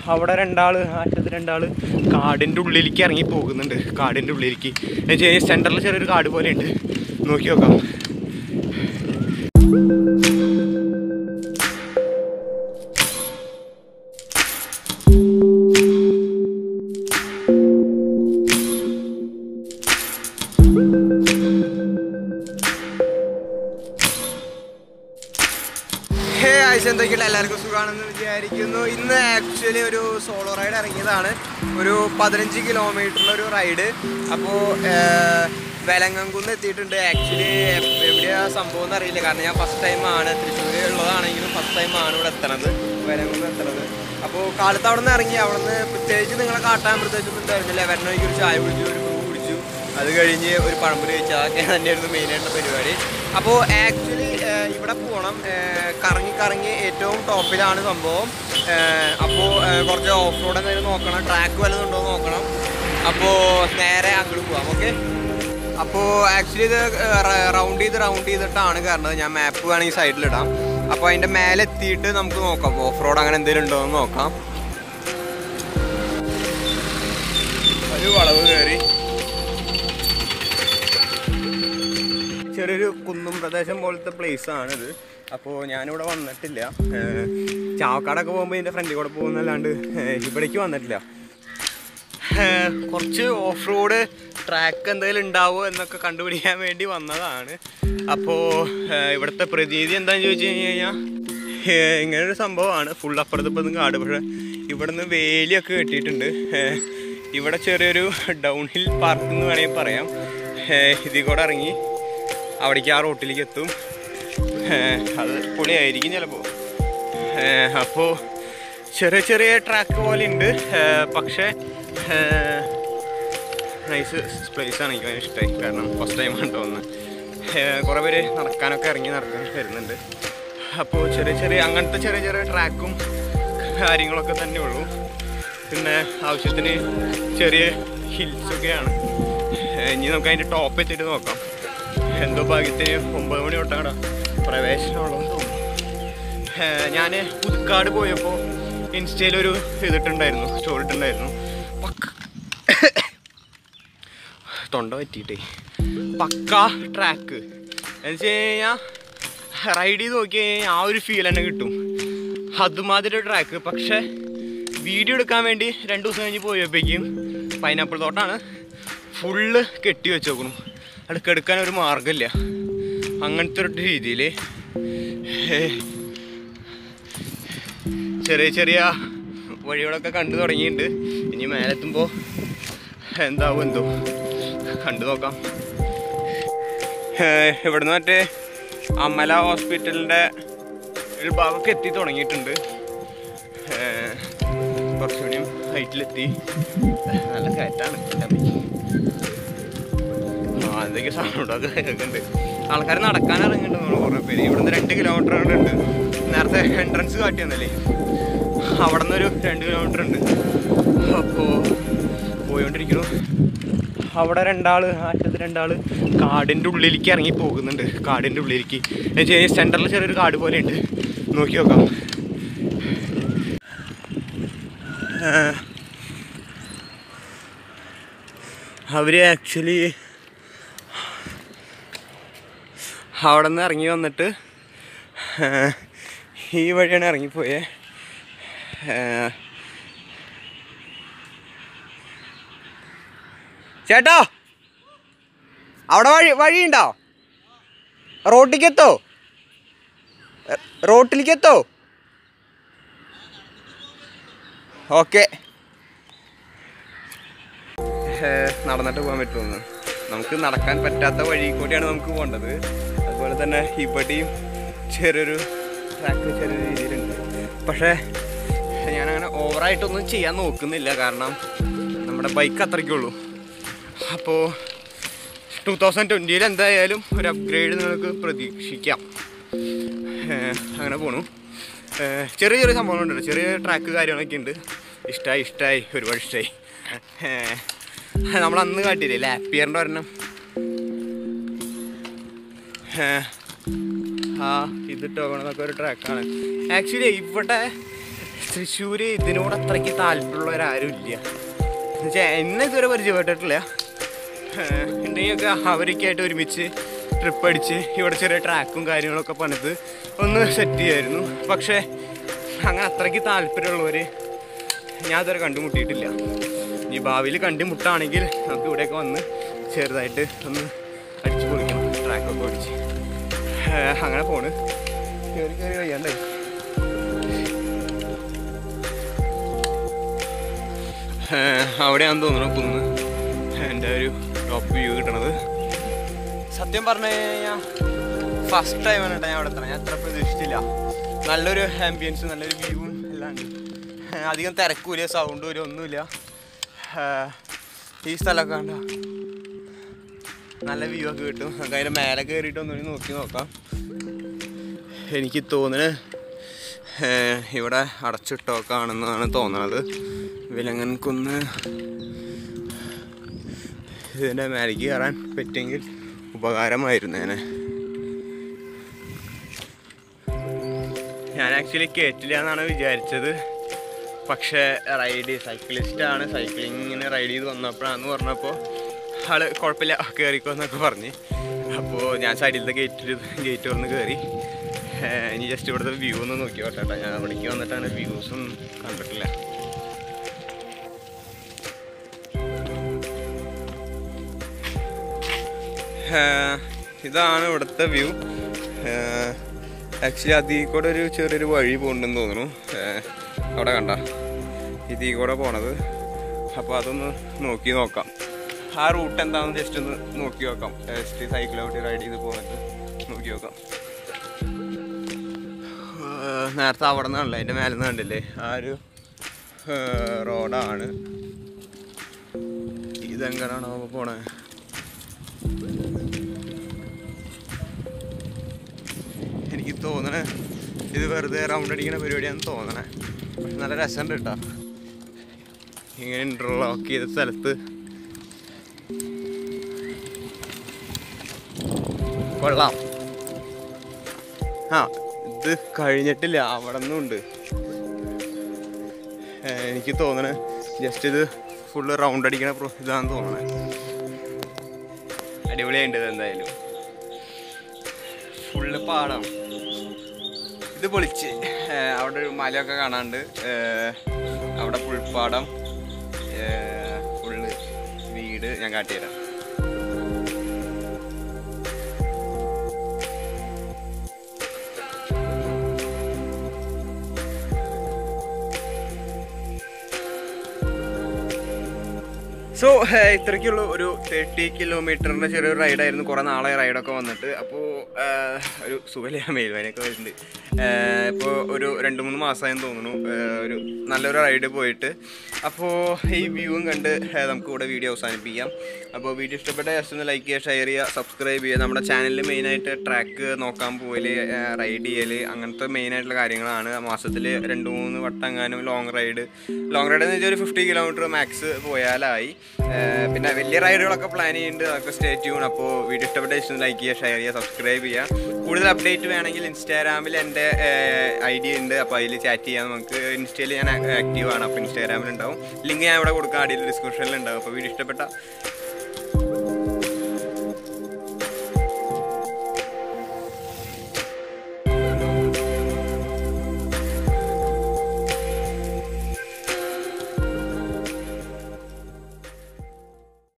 അവിടെ രണ്ടാൾ അറ്റത്ത് രണ്ടാൾ കാടിൻ്റെ ഉള്ളിലേക്ക് ഇറങ്ങി പോകുന്നുണ്ട് കാടിൻ്റെ ഉള്ളിലേക്ക് എന്നുവെച്ചാൽ സെൻറ്ററിൽ ചെറിയൊരു കാട് പോലെ ഉണ്ട് നോക്കി നോക്കാം ഹേ ആഴ്ച എന്തൊക്കെയുള്ള എല്ലാവർക്കും സുഖമാണെന്ന് വിചാരിക്കുന്നു ഇന്ന് ആക്ച്വലി ഒരു സോളോ റൈഡ് ഇറങ്ങിയതാണ് ഒരു പതിനഞ്ച് കിലോമീറ്ററിൻ്റെ ഒരു റൈഡ് അപ്പോൾ വെലങ്ങംകുന്ന് എത്തിയിട്ടുണ്ട് ആക്ച്വലി എവിടെയാ സംഭവം എന്ന് അറിയില്ല കാരണം ഞാൻ ഫസ്റ്റ് ടൈം ആണ് തൃശ്ശൂർ ഉള്ളതാണെങ്കിലും ഫസ്റ്റ് ടൈം ആണ് ഇവിടെ എത്തണത് വെലങ്ങുന്ന് എത്തണത് അപ്പോൾ കാലത്ത് അവിടെ നിന്ന് ഇറങ്ങി അവിടെ നിന്ന് പ്രത്യേകിച്ച് നിങ്ങളെ കാട്ടാൻ പ്രത്യേകിച്ചൊന്നും ഉണ്ടായിരുന്നില്ല വരണോയ്ക്ക് ഒരു ചായ കുടിച്ചു ഒരു കുടി കുടിച്ചു അത് കഴിഞ്ഞ് ഒരു പഴംപൊരി കഴിച്ചു അതൊക്കെ തന്നെയായിരുന്നു മെയിനായിട്ടുള്ള പരിപാടി അപ്പോൾ ആക്ച്വലി ഇവിടെ പോകണം ഏഹ് കറങ്ങി കറങ്ങി ഏറ്റവും ടോപ്പിലാണ് സംഭവം അപ്പോൾ കുറച്ച് ഓഫ് റോഡ് എന്തെങ്കിലും നോക്കണം ട്രാക്ക് വല്ലതും ഉണ്ടോ എന്ന് നോക്കണം അപ്പോൾ നേരെ അങ്ങോട്ട് പോവാം ഓക്കെ അപ്പോൾ ആക്ച്വലി ഇത് റൗണ്ട് ചെയ്ത് റൗണ്ട് ചെയ്തിട്ടാണ് കയറുന്നത് ഞാൻ മാപ്പ് വേണമെങ്കിൽ സൈഡിലിടാം അപ്പോൾ അതിൻ്റെ മേലെ എത്തിയിട്ട് നമുക്ക് നോക്കാം ഓഫ് റോഡ് അങ്ങനെ എന്തെങ്കിലും ഉണ്ടോ എന്ന് നോക്കാം ഒരു വളവ് കയറി ചെറിയൊരു കുന്നും പ്രദേശം പോലത്തെ പ്ലേസ് ആണിത് അപ്പോൾ ഞാനിവിടെ വന്നിട്ടില്ല ഏഹ് ചാവക്കാടൊക്കെ പോകുമ്പോൾ ഇതിൻ്റെ ഫ്രണ്ടിൽ കൂടെ പോകുന്നല്ലാണ്ട് ഏഹ് ഇവിടേക്ക് വന്നിട്ടില്ല ഏഹ് കുറച്ച് ഓഫ് റോഡ് ട്രാക്ക് എന്തെങ്കിലും ഉണ്ടാവുമോ എന്നൊക്കെ കണ്ടുപിടിക്കാൻ വേണ്ടി വന്നതാണ് അപ്പോൾ ഇവിടുത്തെ പ്രതീതി എന്താണെന്ന് ചോദിച്ചു കഴിഞ്ഞ് കഴിഞ്ഞാൽ ഏഹ് ഇങ്ങനൊരു സംഭവമാണ് ഫുൾ അപ്പുറത്തിപ്പുറത്തും കാട് പക്ഷേ ഇവിടുന്ന് വേലിയൊക്കെ കെട്ടിയിട്ടുണ്ട് ഏഹ് ഇവിടെ ചെറിയൊരു ഡൗൺ ഹിൽ പാർക്ക് എന്ന് വേണമെങ്കിൽ പറയാം ഏഹ് ഇതിൽ കൂടെ ഇറങ്ങി അവിടേക്ക് ആ റോട്ടിലേക്ക് എത്തും ഏഹ് അത് പൊളിയായിരിക്കും ചിലപ്പോൾ അപ്പോൾ ചെറിയ ചെറിയ ട്രാക്ക് പോലെ ഉണ്ട് പക്ഷേ നൈസ് പ്ലേസാണ് എനിക്ക് ഭയങ്കര ഇഷ്ടമായി കാരണം ഫസ്റ്റ് ടൈം ആണ് തോന്നുന്നത് കുറേ പേര് നടക്കാനൊക്കെ ഇറങ്ങി നടക്കാൻ വരുന്നുണ്ട് അപ്പോൾ ചെറിയ ചെറിയ അങ്ങനത്തെ ചെറിയ ചെറിയ ട്രാക്കും കാര്യങ്ങളൊക്കെ തന്നെ ഉള്ളൂ പിന്നെ ആവശ്യത്തിന് ചെറിയ ഹിൽസൊക്കെയാണ് ഇനി നമുക്ക് അതിൻ്റെ ടോപ്പ് എത്തിയിട്ട് നോക്കാം എന്തോ ഭാഗ്യത്തിന് ഒമ്പത് മണി തൊട്ടാണ് പ്രവേശനമുള്ളതെന്ന് തോന്നുന്നു ഞാൻ പുതുക്കാട് പോയപ്പോൾ ഇൻസ്റ്റയിലൊരു ഇതിട്ടുണ്ടായിരുന്നു സ്റ്റോറി ഇട്ടുണ്ടായിരുന്നു പക്ക തൊണ്ട പറ്റിയിട്ടേ പക്ക ട്രാക്ക് എന്ന് വെച്ച് കഴിഞ്ഞാൽ റൈഡ് ചെയ്ത് നോക്കി കഴിഞ്ഞാൽ ആ ഒരു ഫീൽ തന്നെ കിട്ടും അതുമാതിരി ട്രാക്ക് പക്ഷേ വീഡിയോ എടുക്കാൻ വേണ്ടി രണ്ട് ദിവസം കഴിഞ്ഞ് പോയപ്പോഴേക്കും പൈനാപ്പിൾ തോട്ടാണ് ഫുള്ള് കെട്ടി വെച്ചേക്കണം അടുക്കെടുക്കാൻ ഒരു മാർഗമില്ല അങ്ങനത്തെ ഒരു രീതിയിൽ ചെറിയ ചെറിയ വഴികളൊക്കെ കണ്ടു തുടങ്ങിയിട്ടുണ്ട് ഇനി മേലെത്തുമ്പോൾ എന്താവും എന്തോ കണ്ടു നോക്കാം ഏഹ് ഇവിടുന്ന് മറ്റേ അമല ഹോസ്പിറ്റലിൻ്റെ ഒരു ഭാഗമൊക്കെ എത്തി തുടങ്ങിയിട്ടുണ്ട് ഏഹ് കുറച്ചുകൂടിയും ഹൈറ്റിലെത്തി നല്ല കയറ്റാണ് ആ എന്തൊക്കെ സൗണ്ടൊക്കെ കേൾക്കുന്നുണ്ട് ആൾക്കാർ നടക്കാൻ ഇറങ്ങുന്നുണ്ട് കുറേ പേര് ഇവിടുന്ന് രണ്ട് കിലോമീറ്റർ ഉണ്ട് നേരത്തെ എൻട്രൻസ് കാട്ടി തന്നല്ലേ അവിടെ നിന്നൊരു രണ്ട് കിലോമീറ്റർ ഉണ്ട് അപ്പോൾ പോയോണ്ടിരിക്കുന്നു അവിടെ രണ്ടാൾ അറ്റത്ത് രണ്ടാൾ കാടിൻ്റെ ഉള്ളിലേക്ക് ഇറങ്ങി പോകുന്നുണ്ട് കാടിൻ്റെ ഉള്ളിലേക്ക് എന്നുവെച്ചാൽ സെൻറ്ററിൽ ചെറിയൊരു കാട് പോലെ ഉണ്ട് നോക്കി നോക്കാം അവർ ആക്ച്വലി അവിടെ നിന്ന് ഇറങ്ങി വന്നിട്ട് ഏഹ്, ഈ വഴിയാണ് ഇറങ്ങിപ്പോയേ ഏഹ്, ചേട്ടോ അവിടെ വഴി വഴിയുണ്ടോ റോട്ടിലേക്ക് എത്തോ റോട്ടിലേക്ക് എത്തോ ഓക്കെ നടന്നിട്ട് പോകാൻ പറ്റുമെന്ന് നമുക്ക് നടക്കാൻ പറ്റാത്ത വഴി കൂടിയാണ് നമുക്ക് പോകേണ്ടത് അതുപോലെ തന്നെ ഇവിടെയും ചെറിയൊരു ട്രാക്ക് ചെറിയ രീതിയിലുണ്ട് പക്ഷേ ഞാനങ്ങനെ ഓവറായിട്ടൊന്നും ചെയ്യാൻ നോക്കുന്നില്ല കാരണം നമ്മുടെ ബൈക്ക് അത്രയ്ക്കുള്ളൂ അപ്പോൾ ടൂ തൗസൻഡ് ട്വൻറ്റിയിൽ എന്തായാലും ഒരു അപ്ഗ്രേഡ് നിങ്ങൾക്ക് പ്രതീക്ഷിക്കാം ഏഹ് അങ്ങനെ പോണു ഏഹ് ചെറിയ ചെറിയ സംഭവങ്ങളുണ്ട് ചെറിയ ട്രാക്ക് കാര്യങ്ങളൊക്കെ ഉണ്ട് ഇഷ്ടമായി ഇഷ്ടമായി ഒരുപാട് ഇഷ്ടമായി നമ്മൾ അന്ന് കാട്ടിയില്ലേ ലാപ്പിയറിൻ്റെ ഒരെണ്ണം ഏഹ് ആ ഇതിട്ട് നോക്കണതൊക്കെ ഒരു ട്രാക്കാണ് ആക്ച്വലി ഇവിടെ തൃശ്ശൂർ ഇതിനോട് അത്രയ്ക്ക് താല്പര്യമുള്ളവരാരും ഇല്ല എന്നുവെച്ചാൽ എന്നെ ഇതുവരെ പരിചയപ്പെട്ടിട്ടില്ല ഏഹ് ഉണ്ടെങ്കിലൊക്കെ അവരൊക്കെയായിട്ട് ഒരുമിച്ച് ട്രിപ്പ് അടിച്ച് ഇവിടെ ചെറിയ ട്രാക്കും കാര്യങ്ങളൊക്കെ പണിത് ഒന്ന് സെറ്റ് ചെയ്യായിരുന്നു പക്ഷേ അങ്ങനെ അത്രയ്ക്ക് താല്പര്യമുള്ളവർ ഞാൻ ഇതുവരെ കണ്ടുമുട്ടിയിട്ടില്ല ഈ ഭാവിയിൽ കണ്ടുമുട്ടാണെങ്കിൽ നമുക്ക് ഇവിടെയൊക്കെ വന്ന് ചെറുതായിട്ട് ഒന്ന് അടിച്ചു പൊളിക്കണം ട്രാക്കൊക്കെ ഓടിച്ച് ഏഹ് അങ്ങനെ പോണ് കയറി കയറി കഴിയണ്ടേ ഏഹ് അവിടെയാണെന്ന് തോന്നുന്നു കുന്ന് എൻ്റെ ഒരു ടോപ്പ് വ്യൂ കിട്ടണത് സത്യം പറഞ്ഞു കഴിഞ്ഞാൽ ഫസ്റ്റ് ടൈമാണ് കേട്ടോ ഞാൻ അവിടെ എത്തണം ഞാൻ അത്ര പ്രതീക്ഷിച്ചില്ല നല്ലൊരു ആംബിയൻസ് നല്ലൊരു വ്യൂവും എല്ലാം ഉണ്ട് ഏഹ് അധികം തിരക്കൂല സൗണ്ടും ഇല്ല ഒന്നുമില്ല ഏഹ് ഈ സ്ഥലമൊക്കെ കണ്ട നല്ല വ്യൂ ഒക്കെ കിട്ടും നമുക്ക് അതിൻ്റെ മേലെ കയറിയിട്ട് ഒന്നുകൂടി നോക്കി നോക്കാം എനിക്ക് തോന്നുന്നത് ഏഹ് ഇവിടെ അടച്ചിട്ടോക്കാണെന്നാണ് തോന്നണത് വിലങ്ങൻ കുന്ന് ഇതിൻ്റെ മേലേക്ക് കയറാൻ പറ്റിയെങ്കിൽ ഉപകാരമായിരുന്നേനെ ഞാൻ ആക്ച്വലി കേറ്റില്ല എന്നാണ് വിചാരിച്ചത് പക്ഷേ റൈഡ് സൈക്ലിസ്റ്റാണ് സൈക്ലിങ്ങിന് റൈഡ് ചെയ്ത് വന്നപ്പോഴാന്ന് പറഞ്ഞപ്പോൾ ആള് കുഴപ്പമില്ല കയറിക്കോ എന്നൊക്കെ പറഞ്ഞ് അപ്പോൾ ഞാൻ സൈഡിലത്തെ ഗേറ്റ് ഗേറ്റ് തുറന്ന് കയറി ഏഹ് ഇനി ജസ്റ്റ് ഇവിടുത്തെ വ്യൂ ഒന്ന് നോക്കി നോട്ടെ ഞാൻ അവിടേക്ക് വന്നിട്ടാണ് വ്യൂസും കണ്ടിട്ടില്ല ഏഹ് ഇതാണ് ഇവിടുത്തെ വ്യൂ ആക്ച്വലി അതിൽ കൂടെ ഒരു ചെറിയൊരു വഴി പോകുന്നുണ്ടെന്ന് തോന്നുന്നു ഏഹ് അവിടെ കണ്ട ഇതിൽ കൂടെ പോണത് അപ്പോൾ അതൊന്ന് നോക്കി നോക്കാം ആ റൂട്ട് എന്താണെന്ന് ജസ്റ്റ് ഒന്ന് നോക്കി നോക്കാം ജസ്റ്റ് സൈക്കിൾ ഔട്ടി റൈഡ് ചെയ്ത് പോന്നിട്ട് നോക്കി നോക്കാം ഏഹ് നേരത്തെ അവിടെ നിന്നാണല്ലോ അതിൻ്റെ മേലെ നിന്ന് കണ്ടില്ലേ ആ ഒരു ഏഹ് റോഡാണ് ഇതെങ്ങനെയാണോ പോണേ എനിക്ക് തോന്നണേ ഇത് വെറുതെ റൗണ്ട് അടിക്കുന്ന പരിപാടിയാണെന്ന് തോന്നണേ പക്ഷെ നല്ല രസമുണ്ട് കേട്ടോ ഇങ്ങനെ ഇന്റർലോക്ക് ചെയ്ത സ്ഥലത്ത് കൊള്ളാം ആ ഇത് കഴിഞ്ഞിട്ടില്ല അവിടെ നിന്നുണ്ട് എനിക്ക് തോന്നണേ ജസ്റ്റ് ഇത് ഫുള്ള് റൗണ്ട് അടിക്കണ പ്രോ ഇതാണെന്ന് തോന്നണേ അടിപൊളിയുണ്ട് ഇത് എന്തായാലും ഫുള്ള് പാടം ഇത് പൊളിച്ച് ഏഹ് അവിടെ ഒരു മലയൊക്കെ കാണാണ്ട് ഏഹ് അവിടെ പുൽപ്പാടം ഏഹ് ഫുള്ള് വീട് ഞാൻ കാട്ടിത്തരാം സോ ഇത്രയ്ക്കുള്ള ഒരു തേർട്ടി കിലോമീറ്ററിൻ്റെ ചെറിയൊരു റൈഡായിരുന്നു കുറേ നാളെ റൈഡൊക്കെ വന്നിട്ട് അപ്പോൾ ഒരു സുഖമില്ല മേൽവേനൊക്കെ വരുന്നുണ്ട് ഇപ്പോൾ ഒരു രണ്ട് മൂന്ന് മാസമായെന്ന് തോന്നുന്നു ഏഹ്, ഒരു നല്ലൊരു റൈഡ് പോയിട്ട് അപ്പോൾ ഈ വ്യൂവും കണ്ട് ഏഹ്, നമുക്ക് ഇവിടെ വീഡിയോ അവസാനിപ്പിക്കാം അപ്പോൾ വീഡിയോ ഇഷ്ടപ്പെട്ട ജസ്റ്റ് ഒന്ന് ലൈക്ക് ചെയ്യുക ഷെയർ ചെയ്യുക സബ്സ്ക്രൈബ് ചെയ്യുക നമ്മുടെ ചാനലിൽ മെയിനായിട്ട് ട്രാക്ക് നോക്കാൻ പോകല് റൈഡ് ചെയ്യൽ അങ്ങനത്തെ മെയിനായിട്ടുള്ള കാര്യങ്ങളാണ് മാസത്തിൽ രണ്ട് മൂന്ന് വട്ടം എങ്ങാനും ലോങ് റൈഡ് ലോങ് റൈഡ് എന്ന് വെച്ചാൽ ഒരു ഫിഫ്റ്റി കിലോമീറ്റർ മാക്സ് പോയാലായി ഏഹ് പിന്നെ വലിയ റൈഡുകളൊക്കെ പ്ലാൻ ചെയ്യുന്നുണ്ട് അതൊക്കെ സ്റ്റേ ട്യൂൺ അപ്പോൾ വീഡിയോ ഇഷ്ടപ്പെട്ട ഇഷ്ടം ലൈക്ക് ചെയ്യുക ഷെയർ ചെയ്യുക സബ്സ്ക്രൈബ് ചെയ്യുക കൂടുതൽ അപ്ഡേറ്റ് വേണമെങ്കിൽ ഇൻസ്റ്റാഗ്രാമിൽ എൻ്റെ ഐ ഡി ഉണ്ട് അപ്പോൾ അതിൽ ചാറ്റ് ചെയ്യാം നമുക്ക് ഇൻസ്റ്റയിൽ ഞാൻ ആക്റ്റീവ് ആണ് അപ്പോൾ ഇൻസ്റ്റാഗ്രാമിൽ ഉണ്ടാവും ലിങ്ക് ഞാൻ ഇവിടെ കൊടുക്കാം അടിയിൽ ഡിസ്ക്രിപ്ഷനിൽ ഉണ്ടാവും അപ്പോൾ വീഡിയോ ഇഷ്ടപ്പെട്ട